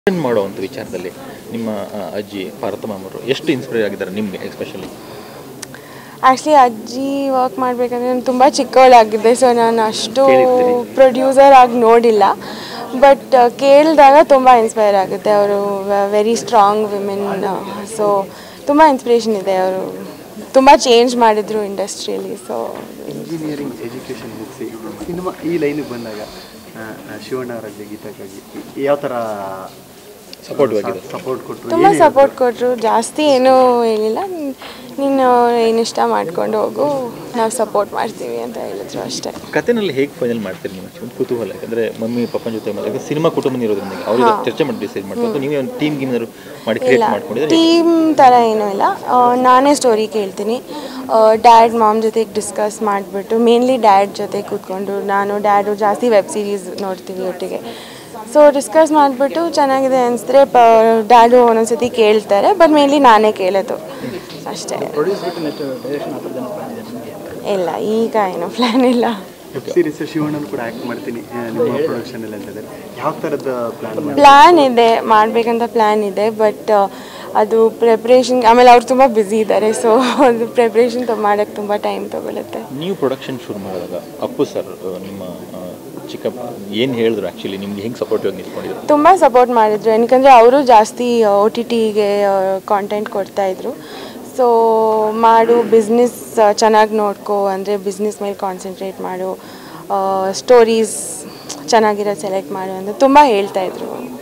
Production ಮಾಡೋ ಒಂದು ವಿಚಾರದಲ್ಲಿ ನಿಮ್ಮ ಆ, ಅಜ್ಜಿ ಪಾರ್ವತಮ್ಮ ಅವರು ಎಷ್ಟು ಇನ್ಸ್ಪೈರ್ ಆಗಿದ್ದಾರೆ ನಿಮಗೆ ಎಸ್ಪೆಷಲಿ ಆ್ಯಕ್ಚುಲಿ ಅಜ್ಜಿ ವರ್ಕ್ ಮಾಡಬೇಕಂದ್ರೆ ನಾನು ತುಂಬ ಚಿಕ್ಕವಳಾಗಿದ್ದೆ ಸೊ ನಾನು ಅಷ್ಟು ಕೇಳಿರ್ತೀರಿ. ಪ್ರೊಡ್ಯೂಸರ್ ಆಗಿ ನೋಡಿಲ್ಲ ಬಟ್ ಕೇಳಿದಾಗ ತುಂಬ ಇನ್ಸ್ಪೈರ್ ಆಗುತ್ತೆ ಅವರು ವೆರಿ ಸ್ಟ್ರಾಂಗ್ ವಿಮೆನ್ ಸೊ ತುಂಬ ಇನ್ಸ್ಪಿರೇಷನ್ ಇದೆ ಅವರು ತುಂಬ ಚೇಂಜ್ ಮಾಡಿದರು ಇಂಡಸ್ಟ್ರಿಯಲ್ಲಿ ಸೊ ಇಂಜಿನಿಯರಿಂಗ್ ಎಜುಕೇಷನ್ ಮುಗಿಸಿ ಸಿನಿಮಾ ಈ ಲೈನಿಗೆ ಬಂದಾಗ ಆ, ಆ, ಶಿವಣ್ಣ ಅವರ ಗೀತಕ್ಕಾಗಿ ಯಾವ ಥರ Supportive ಆಗಿದೆ. ಸಪೋರ್ಟ್ ಕೊಟ್ಟರು ತುಂಬ ಸಪೋರ್ಟ್ ಕೊಟ್ಟರು ಜಾಸ್ತಿ ಏನೂ ಹೇಳಿಲ್ಲ ನೀನ್- ನೀನು ಏನು ಇಷ್ಟ ಮಾಡ್ಕೊಂಡು ಹೋಗು ನಾವು ಸಪೋರ್ಟ್ ಮಾಡ್ತೀವಿ ಅಂತ ಹೇಳಿದ್ರು ಅಷ್ಟೇ ಕಥೆನಲ್ಲಿ ಹೇಗೆ ಫೈನಲ್ ಮಾಡ್ತೀರಿ ನೀವು ಒಂದು ಕುತೂಹಲ ಯಾಕಂದ್ರೆ ಮಮ್ಮಿ ಪಪ್ಪನ ಜೊತೆ ಮತ್ತೆ ಯಾಕಂದ್ರೆ ಸಿನಿಮಾ ಕುಟುಂಬ ಇರೋದ್ರಿಂದ ಅವ್ರ ಜೊತೆ ಚರ್ಚೆ ಮಾಡಿ ಡಿಸೈಡ್ ಮಾಡ್ಕೊಂಡು ನೀವೇ ಒಂದು ಟೀಮ್ ಗೀಮ್ ಮಾಡಿ ಕ್ರಿಯೇಟ್ ಇಲ್ಲ ಮಾಡ್ಕೊಂಡಿದ್ರೆ ಟೀಮ್ ಥರ ಏನೂ ಇಲ್ಲ ಆ, ನಾನೇ ಸ್ಟೋರಿ ಕೇಳ್ತೀನಿ ಡ್ಯಾಡ್ ಮಾಮ್ ಜೊತೆಗೆ ಡಿಸ್ಕಸ್ ಮಾಡಿಬಿಟ್ಟು ಮೇನ್ಲಿ ಡ್ಯಾಡ್ ಜೊತೆ ಕೂತ್ಕೊಂಡು ನಾನು ಡ್ಯಾಡು ಜಾಸ್ತಿ ವೆಬ್ ಸೀರೀಸ್ ನೋಡ್ತೀವಿ ಒಟ್ಟಿಗೆ ಸೊ ಡಿಸ್ಕಸ್ ಮಾಡಿಬಿಟ್ಟು ಚೆನ್ನಾಗಿದೆ ಅನಿಸಿದ್ರೆ ಪ ಡ್ಯಾಡು ಒಂದೊಂದ್ಸತಿ ಕೇಳ್ತಾರೆ ಬಟ್ ಮೇನ್ಲಿ ನಾನೇ ಕೇಳೋದು ಅಷ್ಟೇ ಇಲ್ಲ ಈಗ ಏನು ಪ್ಲ್ಯಾನ್ ಇಲ್ಲ ವೆಬ್ ಸೀರೀಸ್ ಶಿವಣ್ಣನ ಕೂಡ ಆ್ಯಕ್ಟ್ ಮಾಡ್ತೀನಿ ಆ, ನಿಮ್ಮ ಪ್ರೊಡಕ್ಷನ್ ಅಲ್ಲಿ ಅಂತಿದ್ದಾರೆ ಯಾವ ಥರದ ಪ್ಲಾನ್ ಮಾಡಿ ಪ್ಲ್ಯಾನ್ ಇದೆ ಮಾಡಬೇಕಂತ ಪ್ಲ್ಯಾನ್ ಇದೆ ಬಟ್ ಅದು ಪ್ರಿಪ್ರೇಷನ್ ಆಮೇಲೆ ಅವ್ರು ತುಂಬ ಬ್ಯುಸಿ ಇದ್ದಾರೆ ಸೊ ಅದು ಪ್ರಿಪ್ರೇಷನ್ ಮಾಡೋಕ್ಕೆ ತುಂಬ ಟೈಮ್ ತೊಗೊಳುತ್ತೆ ನೀವು ಪ್ರೊಡಕ್ಷನ್ ಶುರು ಮಾಡಿದಾಗ ಅಪ್ಪು ಸರ್ ನಿಮ್ಮ ಆ, ಚಿಕ್ಕಪ್ಪ ಏನು ಹೇಳಿದ್ರು ಆ್ಯಕ್ಚುಲಿ ನಿಮ್ಗೆ ಹೆಂಗೆ ಸಪೋರ್ಟಿವ್ ನಿಂತ್ಕೊಂಡಿದ್ರು ತುಂಬ ಸಪೋರ್ಟ್ ಮಾಡಿದ್ರು ಏನಕ್ಕಂದರೆ ಅವರು ಜಾಸ್ತಿ ಒ ಟಿ ಟಿಗೆ ಕಾಂಟೆಂಟ್ ಕೊಡ್ತಾಯಿದ್ರು ಸೊ ಮಾಡು ಬಿಸ್ನೆಸ್ ಚೆನ್ನಾಗಿ ನೋಡ್ಕೋ ಅಂದರೆ ಬಿಸ್ನೆಸ್ ಮೇಲೆ ಕಾನ್ಸಂಟ್ರೇಟ್ ಮಾಡು ಸ್ಟೋರೀಸ್ ಚೆನ್ನಾಗಿರೋದು ಸೆಲೆಕ್ಟ್ ಮಾಡು ಅಂತ ತುಂಬ ಹೇಳ್ತಾಯಿದ್ರು